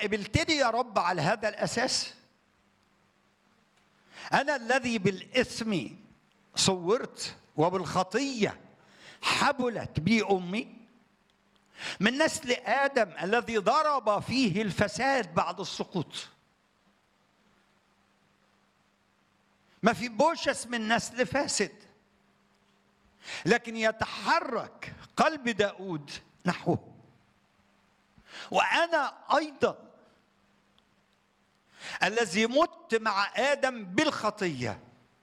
قبلتني يا رب على هذا الاساس انا الذي بالاثم صورت وبالخطيه حبلت بي امي من نسل ادم الذي ضرب فيه الفساد بعد السقوط ما في بوشس من نسل فاسد لكن يتحرك قلب داود نحوه وانا ايضا الذي مت مع ادم بالخطيه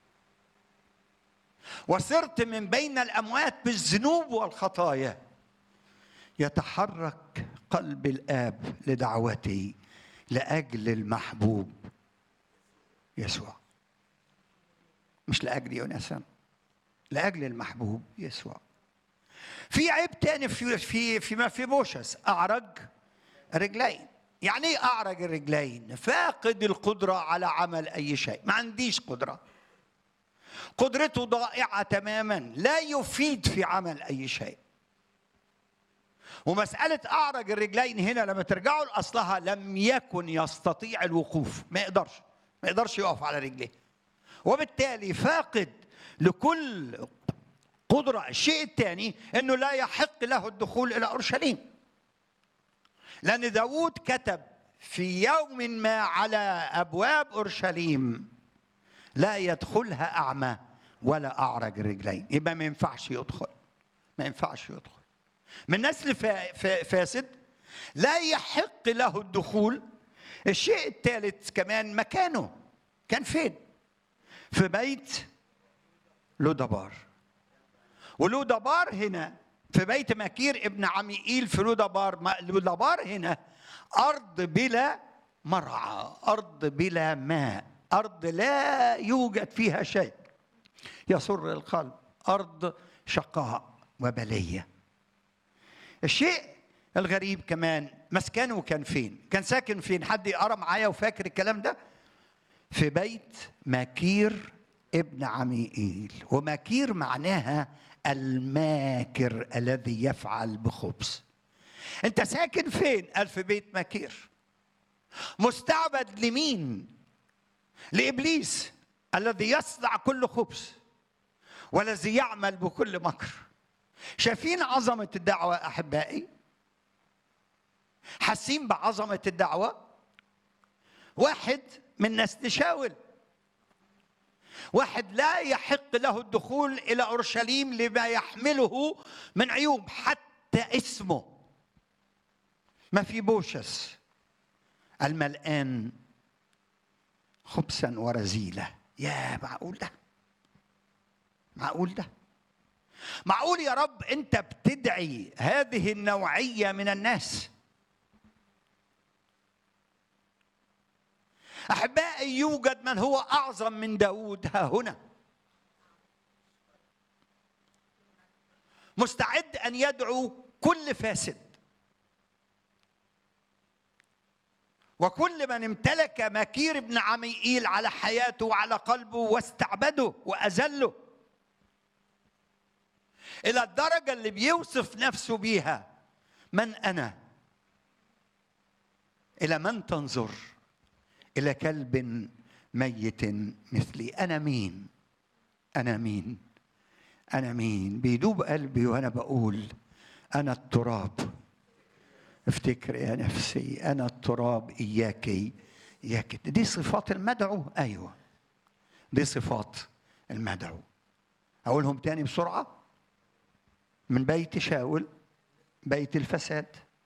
وصرت من بين الاموات بالذنوب والخطايا يتحرك قلب الاب لدعوتي لاجل المحبوب يسوع مش لاجل يونسان لاجل المحبوب يسوع في عيب تاني في في فيما في بوشس اعرج رجلين يعني ايه اعرج الرجلين فاقد القدره على عمل اي شيء ما عنديش قدره قدرته ضائعه تماما لا يفيد في عمل اي شيء ومسألة أعرج الرجلين هنا لما ترجعوا لأصلها لم يكن يستطيع الوقوف ما يقدرش ما يقدرش يقف على رجليه وبالتالي فاقد لكل قدرة الشيء الثاني أنه لا يحق له الدخول إلى أورشليم لأن داود كتب في يوم ما على أبواب أورشليم لا يدخلها أعمى ولا أعرج الرجلين يبقى ما ينفعش يدخل ما ينفعش يدخل من نسل فا- فا- فاسد لا يحق له الدخول الشيء الثالث كمان مكانه كان فين في بيت لودبار ولودبار هنا في بيت مكير ابن عميئيل في لودبار ما- لودبار هنا أرض بلا مرعى أرض بلا ماء أرض لا يوجد فيها شيء يسر القلب أرض شقاء وبلية الشيء الغريب كمان مسكنه كان فين كان ساكن فين حد يقرا معايا وفاكر الكلام ده في بيت مكير ابن عميئيل ومكير معناها الماكر الذي يفعل بخبث انت ساكن فين قال في بيت مكير مستعبد لمين لابليس الذي يصنع كل خبث والذي يعمل بكل مكر شايفين عظمه الدعوه احبائي حاسين بعظمه الدعوه واحد من نسل شاول واحد لا يحق له الدخول الى اورشليم لما يحمله من عيوب حتى اسمه ما في بوشس الملآن خبثا ورذيلة يا معقول ده معقول ده معقول يا رب انت بتدعي هذه النوعية من الناس أحبائي يوجد من هو أعظم من داود ها هنا مستعد أن يدعو كل فاسد وكل من امتلك مكير ابن عميئيل على حياته وعلى قلبه واستعبده وأذله إلى الدرجة اللي بيوصف نفسه بيها من أنا إلى من تنظر إلى كلب ميت مثلي أنا مين أنا مين أنا مين بيدوب قلبي وأنا بقول أنا التراب افتكر يا نفسي أنا التراب إياك إياك دي صفات المدعو أيوة دي صفات المدعو أقولهم تاني بسرعة من بيت شاول بيت الفساد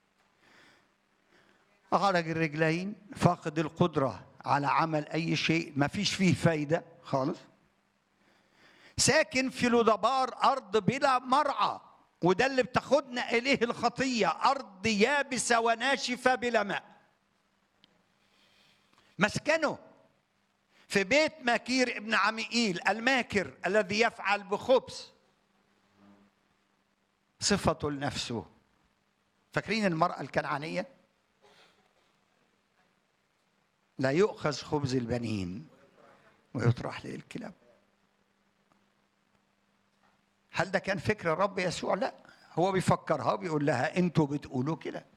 أعرج الرجلين فاقد القدرة على عمل أي شيء ما فيش فيه فايدة خالص ساكن في لودبار أرض بلا مرعى وده اللي بتاخدنا إليه الخطية أرض يابسة وناشفة بلا ماء مسكنه في بيت ماكير ابن عميئيل الماكر الذي يفعل بخبث صفته لنفسه فاكرين المرأة الكنعانية لا يؤخذ خبز البنين ويطرح للكلاب هل ده كان فكر الرب يسوع لا هو بيفكرها وبيقول لها انتوا بتقولوا كده